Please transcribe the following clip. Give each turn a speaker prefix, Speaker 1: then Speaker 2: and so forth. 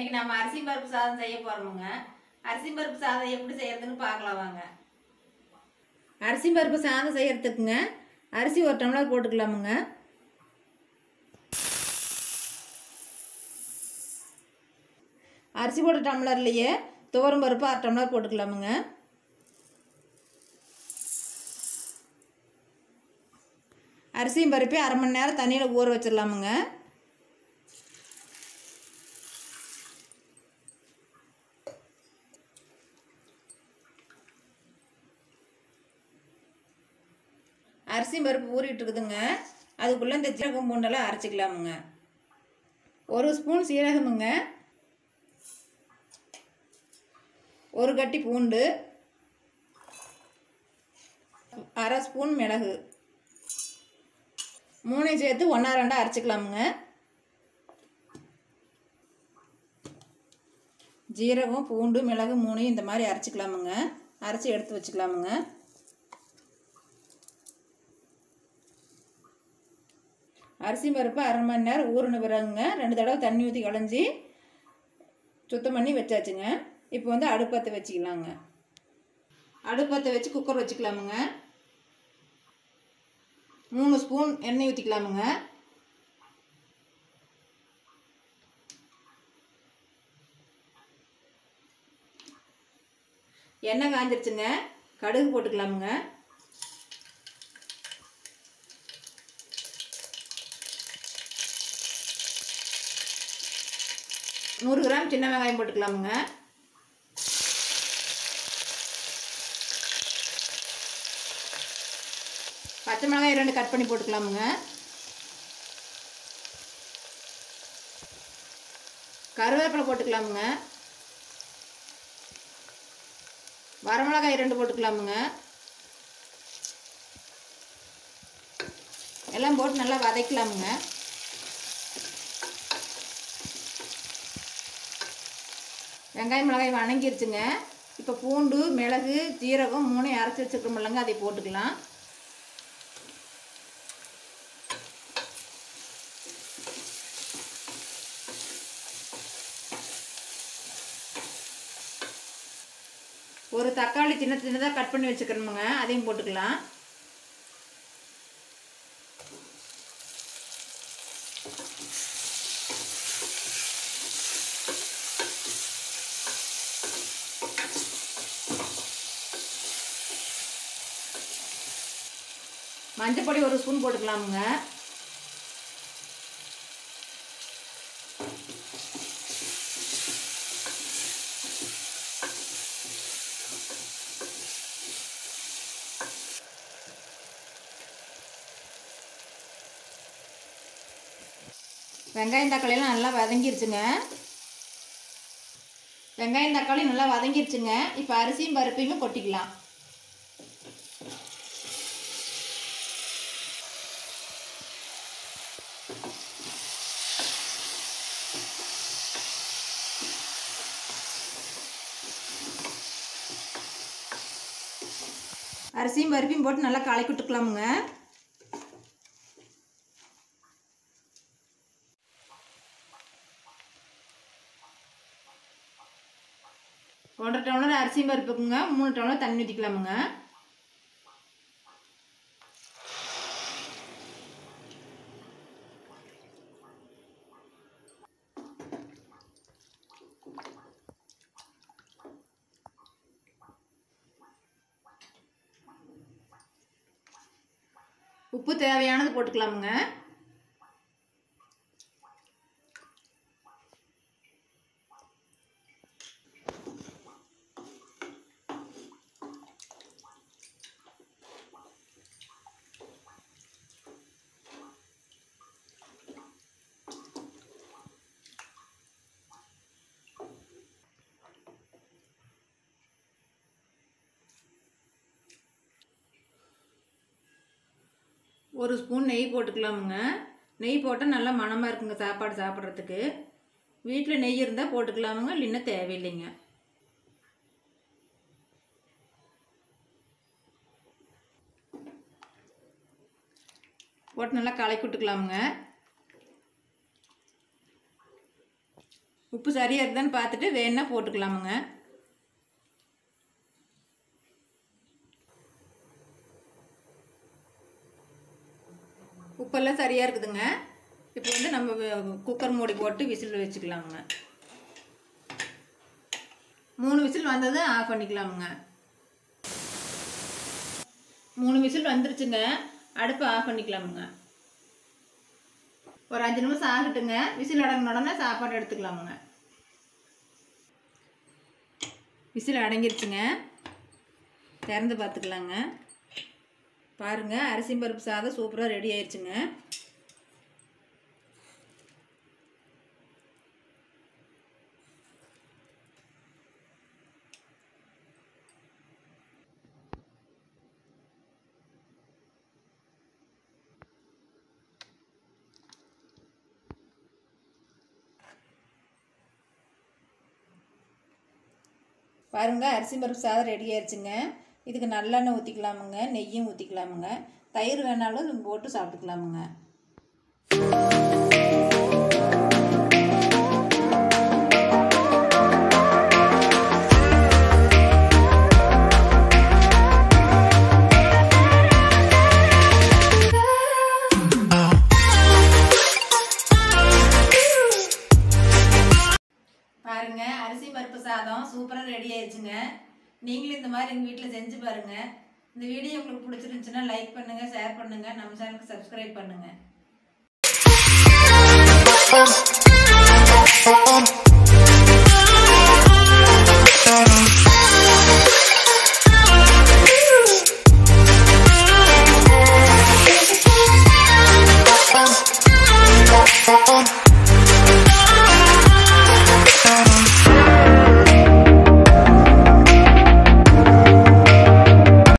Speaker 1: இன்னைக்கு நம்ம அரிசி பருப்பு சாதம் செய்ய போறோமுங்க அரிசி பருப்பு சாதம் எப்படி செய்யறதுன்னு பார்க்கலாம் வாங்க அரிசி பருப்பு சாதம் செய்யறதுக்குங்க அரிசி ஒரு டம்ளர் போட்டுக்கலாமுங்க அரிசி போட்ட டம்ளர்லேயே துவரம் பருப்பு அரை டம்ளர் போட்டுக்கலாமுங்க அரிசியும் பருப்பையும் அரை மணி நேரம் தண்ணியில் ஊற வச்சிடலாமுங்க அரிசி பருப்பு ஊறிட்டு இருக்குதுங்க அதுக்குள்ளே இந்த சீரகம் பூண்டெல்லாம் அரைச்சிக்கலாமுங்க ஒரு ஸ்பூன் சீரகமுங்க ஒரு கட்டி பூண்டு அரை ஸ்பூன் மிளகு மூணையும் சேர்த்து ஒன்றா ரெண்டாக அரைச்சிக்கலாமுங்க ஜீரகம் பூண்டு மிளகு மூணையும் இந்த மாதிரி அரைச்சிக்கலாமுங்க அரைச்சி எடுத்து வச்சுக்கலாமுங்க அரிசி பருப்பு அரை மணி நேரம் ஊறின பிறகுங்க ரெண்டு தடவை தண்ணி ஊற்றி களைஞ்சி சுத்தம் பண்ணி வச்சாச்சுங்க இப்போ வந்து அடுப்பத்தை வச்சுக்கலாங்க அடுப்பத்தை வச்சு குக்கர் வச்சுக்கலாமுங்க மூணு ஸ்பூன் எண்ணெய் ஊற்றிக்கலாமுங்க எண்ணெய் காஞ்சிருச்சுங்க கடுகு போட்டுக்கலாமுங்க நூறு கிராம் சின்ன வெங்காயம் போட்டுக்கலாமுங்க பச்சை மிளகாய் ரெண்டு கட் பண்ணி போட்டுக்கலாமுங்க கருவேப்பிலை போட்டுக்கலாமுங்க வரமிளகாய் ரெண்டு போட்டுக்கலாமுங்க எல்லாம் போட்டு நல்லா வதக்கலாமுங்க வெங்காயம் மிளகாய் வணங்கிருச்சுங்க இப்போ பூண்டு மிளகு ஜீரகம் மூணையும் அரைச்சி வச்சுக்கிறோமில்லங்க அதை போட்டுக்கலாம் ஒரு தக்காளி சின்ன சின்னதாக கட் பண்ணி வச்சுக்கணுமுங்க அதையும் போட்டுக்கலாம் மஞ்சப்பொடி ஒரு ஸ்பூன் போட்டுக்கலாமுங்க வெங்காயம் தக்காளியெல்லாம் நல்லா வதங்கிருச்சுங்க வெங்காயம் தக்காளி நல்லா வதங்கிருச்சுங்க இப்போ அரிசியும் பருப்பையும் கொட்டிக்கலாம் அரிசியும் பருப்பையும் போட்டு நல்லா கலக்கி விட்டுக்கலாமுங்க ஒன்றரை டம்ளர் அரிசியும் பருப்புக்குங்க மூணு டம்ளர் தண்ணி ஊற்றிக்கலாமுங்க உப்பு தேவையானது போட்டுக்கலாமுங்க ஒரு ஸ்பூன் நெய் போட்டுக்கலாமுங்க நெய் போட்டால் நல்லா மணமாக இருக்குங்க சாப்பாடு சாப்பிட்றதுக்கு வீட்டில் நெய் இருந்தால் போட்டுக்கலாமுங்க இல்லைன்னா தேவையில்லைங்க போட்டு நல்லா கலக்கி விட்டுக்கலாமுங்க உப்பு சரியாக இருக்குதான்னு பார்த்துட்டு வேணா போட்டுக்கலாமுங்க உப்பெல்லாம் சரியாக இருக்குதுங்க இப்போ வந்து நம்ம குக்கர் மூடி போட்டு விசில் வச்சுக்கலாமுங்க மூணு விசில் வந்ததும் ஆஃப் பண்ணிக்கலாமுங்க மூணு விசில் வந்துருச்சுங்க அடுப்பை ஆஃப் பண்ணிக்கலாமுங்க ஒரு அஞ்சு நிமிஷம் ஆகட்டுங்க விசில் அடங்கின உடனே சாப்பாடு எடுத்துக்கலாமுங்க விசில் அடங்கிருச்சுங்க திறந்து பார்த்துக்கலாங்க பாருங்கள் அரிசி பருப்பு சாதம் சூப்பராக ரெடி ஆயிடுச்சுங்க பாருங்க அரிசி பருப்பு சாதம் ரெடி ஆயிடுச்சுங்க இதுக்கு நல்லெண்ணெய் ஊற்றிக்கலாமுங்க நெய்யும் ஊற்றிக்கலாமுங்க தயிர் வேணாலும் போட்டு சாப்பிட்டுக்கலாமுங்க பாருங்க அரிசி பருப்பு சாதம் சூப்பராக ரெடி ஆயிடுச்சுங்க நீங்களும் இந்த மாதிரி எங்கள் வீட்டில் செஞ்சு பாருங்க இந்த வீடியோ உங்களுக்கு பிடிச்சிருந்துச்சுன்னா லைக் பண்ணுங்க ஷேர் பண்ணுங்க நம்ம சேனலுக்கு சப்ஸ்கிரைப் பண்ணுங்க
Speaker 2: Oh.